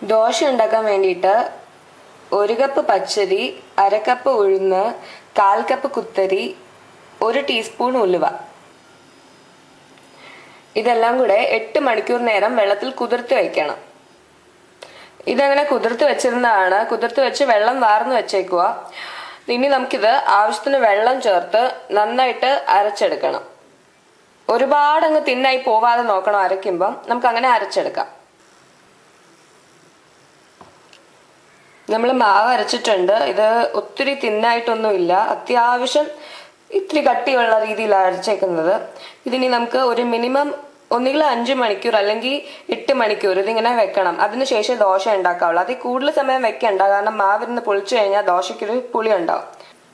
ദോശ ഉണ്ടാക്കാൻ വേണ്ടിയിട്ട് ഒരു കപ്പ് പച്ചരി അര കപ്പ് ഉഴുന്ന് കാൽ കപ്പ് കുത്തരി ഒരു ടീസ്പൂൺ ഉലുവ ഇതെല്ലാം കൂടെ എട്ട് മണിക്കൂർ നേരം വെള്ളത്തിൽ കുതിർത്ത് വെക്കണം ഇതങ്ങനെ കുതിർത്ത് വെച്ചിരുന്നതാണ് കുതിർത്ത് വെച്ച് വെള്ളം വാർന്ന് വെച്ചേക്കുക ഇനി നമുക്കിത് ആവശ്യത്തിന് വെള്ളം ചേർത്ത് നന്നായിട്ട് അരച്ചെടുക്കണം ഒരുപാട് അങ്ങ് തിന്നായി പോവാതെ നോക്കണം അരയ്ക്കുമ്പം നമുക്ക് അങ്ങനെ അരച്ചെടുക്കാം നമ്മൾ മാവ് അരച്ചിട്ടുണ്ട് ഇത് ഒത്തിരി തിന്നായിട്ടൊന്നുമില്ല അത്യാവശ്യം ഇത്തിരി കട്ടിയുള്ള രീതിയിലാണ് അരച്ചേക്കുന്നത് ഇതിനി നമുക്ക് ഒരു മിനിമം ഒന്നുകിൽ അഞ്ച് മണിക്കൂർ അല്ലെങ്കിൽ എട്ട് മണിക്കൂർ ഇതിങ്ങനെ വെക്കണം അതിനുശേഷം ദോശ ഉണ്ടാക്കാവുള്ളൂ അതിൽ കൂടുതൽ സമയം വെക്കണ്ട കാരണം മാവിരുന്ന് പൊളിച്ചു കഴിഞ്ഞാൽ ദോശയ്ക്കൊരു പുളി ഉണ്ടാവും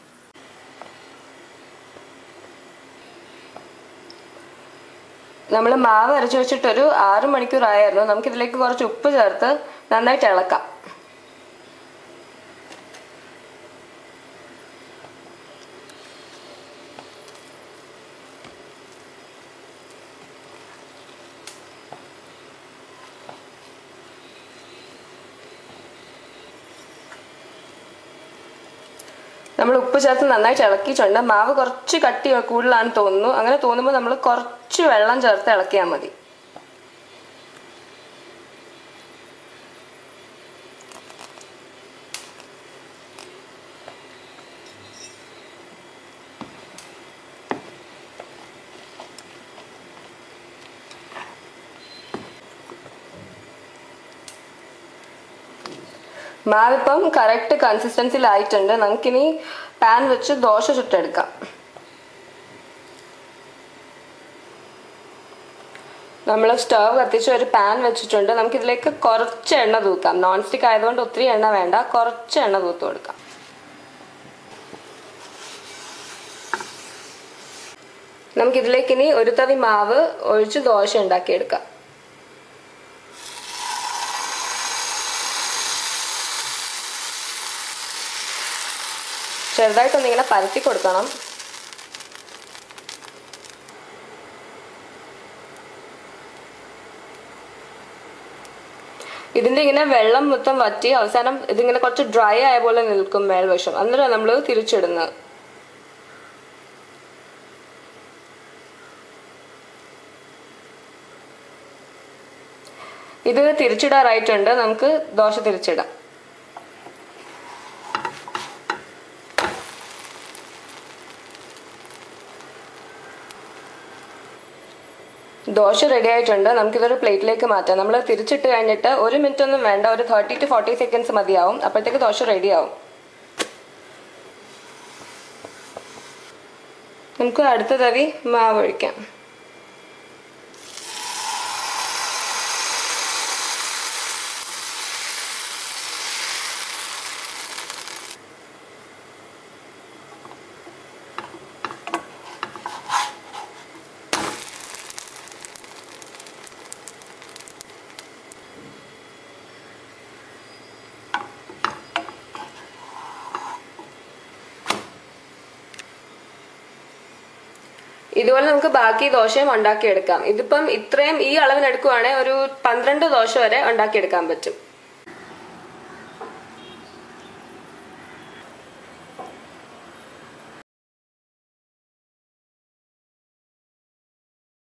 നമ്മൾ മാവ് അരച്ചു വെച്ചിട്ടൊരു ആറ് മണിക്കൂർ ആയിരുന്നു നമുക്കിതിലേക്ക് കുറച്ച് ഉപ്പ് ചേർത്ത് നന്നായിട്ട് ഇളക്കാം നമ്മൾ ഉപ്പ് ചേർത്ത് നന്നായിട്ട് ഇളക്കിയിട്ടുണ്ട് മാവ് കുറച്ച് കട്ടി കൂടുതലാണെന്ന് തോന്നുന്നു അങ്ങനെ തോന്നുമ്പോൾ നമ്മൾ കുറച്ച് വെള്ളം ചേർത്ത് ഇളക്കിയാൽ മതി മാവിപ്പം കറക്റ്റ് കൺസിസ്റ്റൻസിയിലായിട്ടുണ്ട് നമുക്കിനി പാൻ വെച്ച് ദോശ ചുട്ടെടുക്കാം നമ്മൾ സ്റ്റവ് കത്തിച്ച് ഒരു പാൻ വെച്ചിട്ടുണ്ട് നമുക്കിതിലേക്ക് കുറച്ച് എണ്ണ തൂക്കാം നോൺ സ്റ്റിക്ക് ആയതുകൊണ്ട് ഒത്തിരി എണ്ണ വേണ്ട കുറച്ച് എണ്ണ തൂത്ത് കൊടുക്കാം നമുക്കിതിലേക്ക് ഇനി ഒരു തവി മാവ് ഒഴിച്ച് ദോശ ഉണ്ടാക്കിയെടുക്കാം ചെറുതായിട്ടൊന്നിങ്ങനെ പരത്തി കൊടുക്കണം ഇതിന്റെ ഇങ്ങനെ വെള്ളം മൊത്തം വറ്റി അവസാനം ഇതിങ്ങനെ കുറച്ച് ഡ്രൈ ആയ പോലെ നിൽക്കും മേൽവശം അന്നേരം നമ്മൾ തിരിച്ചിടുന്നത് ഇത് തിരിച്ചിടാറായിട്ടുണ്ട് നമുക്ക് ദോശ തിരിച്ചിടാം ദോശ റെഡി ആയിട്ടുണ്ട് നമുക്കിതൊരു പ്ലേറ്റിലേക്ക് മാറ്റാം നമ്മൾ തിരിച്ചിട്ട് കഴിഞ്ഞിട്ട് ഒരു മിനിറ്റ് ഒന്നും വേണ്ട ഒരു തേർട്ടി ടു ഫോർട്ടി സെക്കൻഡ്സ് മതിയാവും അപ്പോഴത്തേക്ക് ദോശ റെഡി ആവും നമുക്ക് അടുത്ത തവി മാവ് ഒഴിക്കാം ഇതുപോലെ നമുക്ക് ബാക്കി ദോശയും ഉണ്ടാക്കിയെടുക്കാം ഇതിപ്പം ഇത്രയും ഈ അളവിന് എടുക്കുവാണെങ്കിൽ ഒരു പന്ത്രണ്ട് ദോശ വരെ ഉണ്ടാക്കിയെടുക്കാൻ പറ്റും